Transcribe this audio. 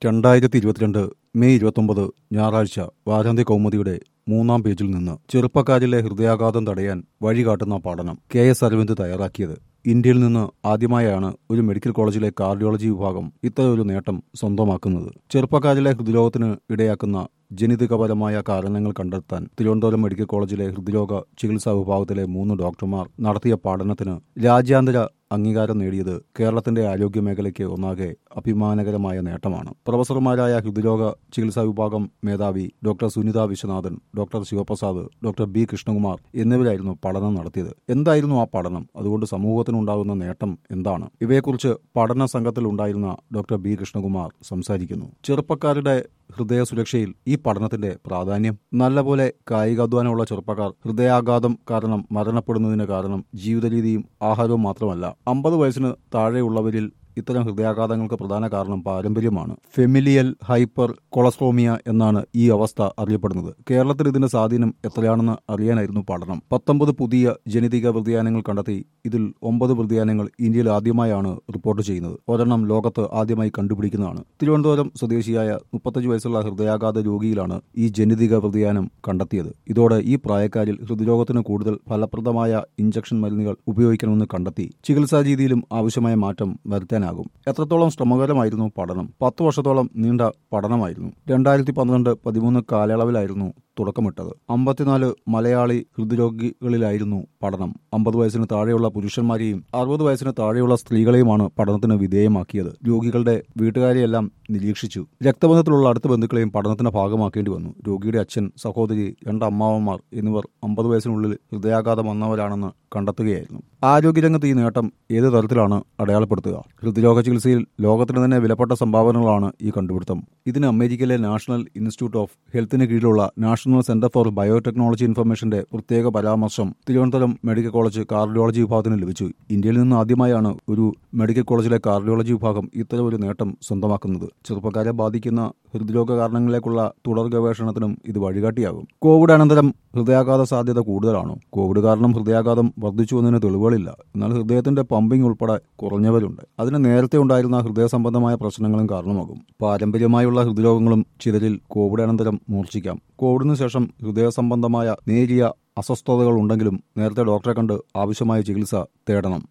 രണ്ടായിരത്തി ഇരുപത്തിരണ്ട് മെയ് ഇരുപത്തൊമ്പത് ഞായറാഴ്ച വാരാന്ത്യ കൗമുദിയുടെ മൂന്നാം പേജിൽ നിന്ന് ചെറുപ്പക്കാരിലെ ഹൃദയാഘാതം തടയാൻ വഴികാട്ടുന്ന പഠനം കെ എസ് അരവിന്ദ് തയ്യാറാക്കിയത് ഇന്ത്യയിൽ നിന്ന് ആദ്യമായാണ് ഒരു മെഡിക്കൽ കോളേജിലെ കാർഡിയോളജി വിഭാഗം ഇത്തരമൊരു നേട്ടം സ്വന്തമാക്കുന്നത് ചെറുപ്പക്കാരിലെ ഹൃദ്രോഗത്തിന് ഇടയാക്കുന്ന ജനിതകപരമായ കാരണങ്ങൾ കണ്ടെത്താൻ തിരുവനന്തപുരം മെഡിക്കൽ കോളേജിലെ ഹൃദ്രോഗ ചികിത്സാ വിഭാഗത്തിലെ മൂന്ന് ഡോക്ടർമാർ നടത്തിയ പഠനത്തിന് രാജ്യാന്തര അംഗീകാരം നേടിയത് കേരളത്തിന്റെ ആരോഗ്യ മേഖലയ്ക്ക് ഒന്നാകെ അഭിമാനകരമായ നേട്ടമാണ് പ്രൊഫസർമാരായ ഹൃദ്രോഗ ചികിത്സാ വിഭാഗം മേധാവി doctor Sunitha Viswanathan doctor Sivaprasad doctor B Krishnakumar എന്നിവരായിരുന്നു പഠനം നടത്തിയത് എന്തായിരുന്നു ആ പഠനം അതുകൊണ്ട് സമൂഹത്തിനുണ്ടാകുന്ന നേട്ടം എന്താണ് ഇവയെക്കുറിച്ച് പഠന സംഘത്തിൽ ഉണ്ടായിരുന്ന ഡോക്ടർ ബി കൃഷ്ണകുമാർ സംസാരിക്കുന്നു ചെറുപ്പക്കാരുടെ ഹൃദയ സുരക്ഷയിൽ ഈ പഠനത്തിന്റെ പ്രാധാന്യം നല്ലപോലെ കായികാധ്വാനമുള്ള ചെറുപ്പക്കാർ ഹൃദയാഘാതം കാരണം മരണപ്പെടുന്നതിന് കാരണം ജീവിതരീതിയും ആഹാരവും മാത്രമല്ല അമ്പത് വയസ്സിന് താഴെയുള്ളവരിൽ ഇത്തരം ഹൃദയാഘാതങ്ങൾക്ക് പ്രധാന കാരണം പാരമ്പര്യമാണ് ഫെമിലിയൽ ഹൈപ്പർ കൊളസ്ട്രോമിയ എന്നാണ് ഈ അവസ്ഥ അറിയപ്പെടുന്നത് കേരളത്തിൽ ഇതിന്റെ സ്വാധീനം എത്രയാണെന്ന് അറിയാനായിരുന്നു പഠനം പത്തൊമ്പത് പുതിയ ജനിതക വ്യതിയാനങ്ങൾ കണ്ടെത്തി ഇതിൽ ഒമ്പത് വ്യതിയാനങ്ങൾ ഇന്ത്യയിൽ ആദ്യമായാണ് റിപ്പോർട്ട് ചെയ്യുന്നത് ഒരെണ്ണം ലോകത്ത് ആദ്യമായി കണ്ടുപിടിക്കുന്നതാണ് തിരുവനന്തപുരം സ്വദേശിയായ മുപ്പത്തഞ്ച് വയസ്സുള്ള ഹൃദയാഘാത രോഗിയിലാണ് ഈ ജനിതക വ്യതിയാനം കണ്ടെത്തിയത് ഇതോടെ ഈ പ്രായക്കാരിൽ ഹൃദ്രോഗത്തിന് കൂടുതൽ ഫലപ്രദമായ ഇഞ്ചക്ഷൻ മരുന്നുകൾ ഉപയോഗിക്കണമെന്ന് കണ്ടെത്തി ചികിത്സാ രീതിയിലും ആവശ്യമായ മാറ്റം വരുത്താൻ ചെയ്യാനാകും എത്രത്തോളം ശ്രമകരമായിരുന്നു പഠനം പത്ത് വർഷത്തോളം നീണ്ട പഠനമായിരുന്നു രണ്ടായിരത്തി പന്ത്രണ്ട് പതിമൂന്ന് കാലയളവിലായിരുന്നു തുടക്കമിട്ടത് അമ്പത്തിനാല് മലയാളി ഹൃദ്രോഗികളിലായിരുന്നു പഠനം അമ്പത് വയസ്സിന് താഴെയുള്ള പുരുഷന്മാരെയും അറുപത് വയസ്സിന് താഴെയുള്ള സ്ത്രീകളെയുമാണ് പഠനത്തിന് വിധേയമാക്കിയത് രോഗികളുടെ വീട്ടുകാരെയെല്ലാം നിരീക്ഷിച്ചു രക്തബന്ധത്തിലുള്ള അടുത്ത ബന്ധുക്കളെയും പഠനത്തിന്റെ ഭാഗമാക്കേണ്ടി വന്നു രോഗിയുടെ അച്ഛൻ സഹോദരി രണ്ട് അമ്മാവന്മാർ എന്നിവർ അമ്പത് വയസ്സിനുള്ളിൽ ഹൃദയാഘാതം വന്നവരാണെന്ന് കണ്ടെത്തുകയായിരുന്നു ആരോഗ്യരംഗത്ത് ഈ നേട്ടം ഏത് തരത്തിലാണ് അടയാളപ്പെടുത്തുക ഹൃദ്രോഗ ചികിത്സയിൽ ലോകത്തിന് തന്നെ വിലപ്പെട്ട സംഭാവനകളാണ് ഈ കണ്ടുപിടുത്തം ഇതിന് അമേരിക്കയിലെ നാഷണൽ ഇൻസ്റ്റിറ്റ്യൂട്ട് ഓഫ് ഹെൽത്തിന് കീഴിലുള്ള നാഷണൽ സെന്റർ ഫോർ ബയോടെക്നോളജി ഇൻഫർമേഷന്റെ പ്രത്യേക പരാമർശം തിരുവനന്തപുരം മെഡിക്കൽ കോളേജ് കാർഡിയോളജി വിഭാഗത്തിന് ലഭിച്ചു ഇന്ത്യയിൽ നിന്ന് ആദ്യമായാണ് ഒരു മെഡിക്കൽ കോളേജിലെ കാർഡിയോളജി വിഭാഗം ഇത്തരം ഒരു നേട്ടം സ്വന്തമാക്കുന്നത് ചെറുപ്പക്കാരെ ബാധിക്കുന്ന ഹൃദ്രോഗ കാരണങ്ങളിലേക്കുള്ള തുടർ ഗവേഷണത്തിനും ഇത് വഴികാട്ടിയാകും കോവിഡ് അനന്തരം ഹൃദയാഘാത സാധ്യത കൂടുതലാണ് കോവിഡ് കാരണം ഹൃദയാഘാതം വർദ്ധിച്ചു എന്നതിന് തെളിവുകളില്ല എന്നാൽ ഹൃദയത്തിന്റെ പമ്പിംഗ് ഉൾപ്പെടെ കുറഞ്ഞവരുണ്ട് അതിന് നേരത്തെ ഉണ്ടായിരുന്ന ഹൃദയ സംബന്ധമായ പ്രശ്നങ്ങളും കാരണമാകും പാരമ്പര്യമായുള്ള ഹൃദ്രോഗങ്ങളും ചിലരിൽ കോവിഡ് അനന്തരം മൂർച്ഛിക്കാം കോവിഡിന് ശേഷം ഹൃദയ സംബന്ധമായ നേരിയ അസ്വസ്ഥതകൾ ഉണ്ടെങ്കിലും നേരത്തെ ഡോക്ടറെ കണ്ട് ആവശ്യമായ ചികിത്സ തേടണം